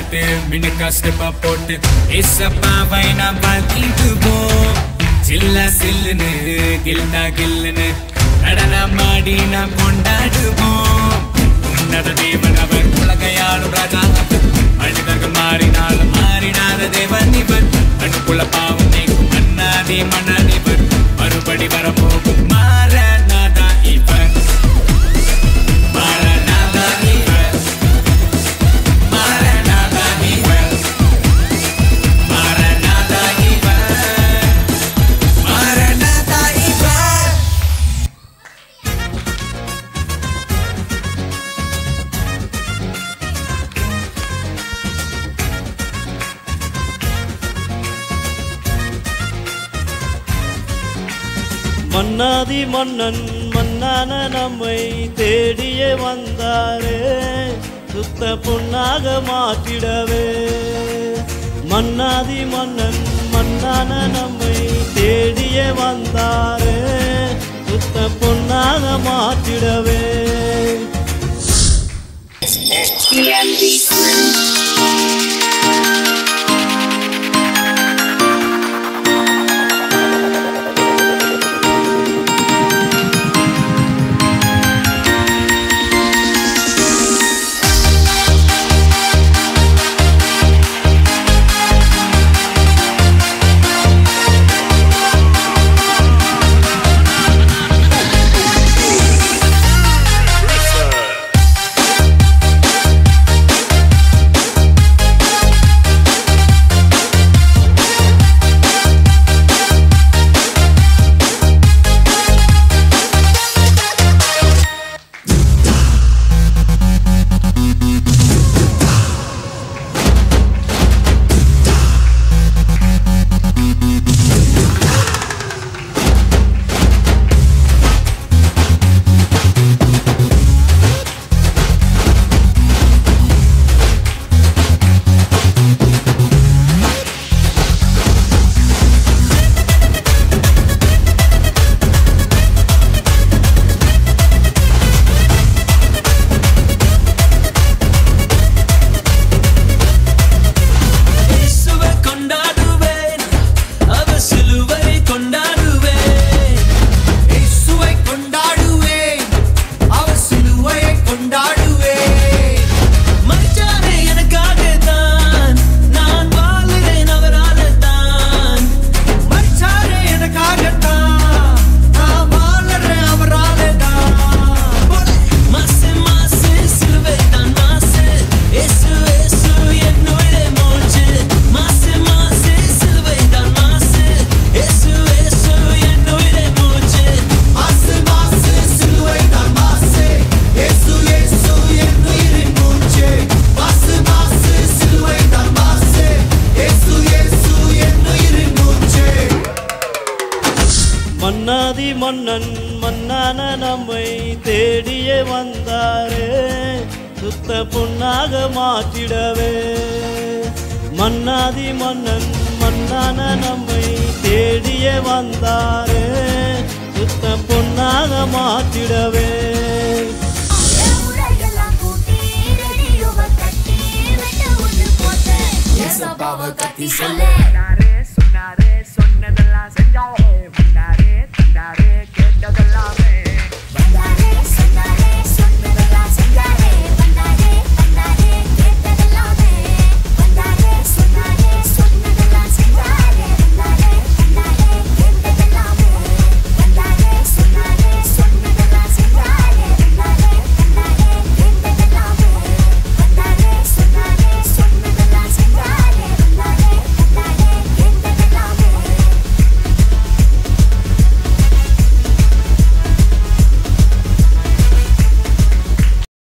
போட்டு மினுக்கா ஸ்டெப்பா போட்டு ஏசப்பாவை நாம் வாழ்த்திடுவோம் சில்ல சில்லுன்னு கில்டா கில்லுன்னு நடனமாடி நாம் கொண்டாடுவோம் உன்னத தேவன் அவர் உலகையாளும் ராஜா மனிதர்கள் மாறினாலும் மாறினாத தேவன் இவர் அனுக்குள்ள பாவம் நீக்கும் மன்னாதி மன்னனிவர் மறுபடி வரப்போகும் மாறனாதா இவர் மாறனாதா இவர் மாறனாதா இவர் மாறனாதா இவர் மாறனாதா இவர் மன்னாதி மன்னன் மன்னான நம்மை தேடியே வந்தாரே சுத்த பொன்னாக மாற்றிடவே மன்னாதி மன்னன் மன்னான நம்மை தேடியே வந்தாரே சுத்த பொன்னாக மாற்றிடவே இயேசுவை கொண்டாடுவேன் அவர் சிலுவை கொண்டாடுவேன் இயேசுவை கொண்டாடுவேன் அவர் சிலுவையை கொண்டாடுவேன் மறிச்சாரே எனக்காக தான் நான் வாழுறேன் அவரால தான் மரிச்சாரே எனக்காகத்தான் நான் வாழறேன் அவராலே தான் மாசு மாசு சிலுவை தான் மாசு இயேசு இயேசு என்னுடைய மூச்சு மாசு மாசு சிலுவை தான் மாசு இயேசு இயேசு என்னுடைய மூச்சு மாசு மாசு சிலுவை தான் மாசு இயேசு இயேசு என் உயிரின் மூச்சு மாசு மாசு சிலுவை தான் மாசு இயேசு இயேசு என் உயிரின் மூச்சு மன்னாதி மன்னன் மன்னான நம்மை தேடியே வந்தாரே சுத்த பொன்னாக மாற்றிடவே மன்னாதி மன்னன் மன்னான நம்மை தேடியே வந்தாரே சுத்த பொன்னாக மாற்றிடவே உலகெல்லாம் கூட்டி ரேடியோவை தட்டி வெட்ட ஒன்று போட்டு ஏசப்பாவை கத்தி சொல்லு சொன்னாரே சொன்னாரே சொன்னதெல்லாம் செஞ்சாரே வந்தாரே தந்தாரே கேட்டதெல்லாம்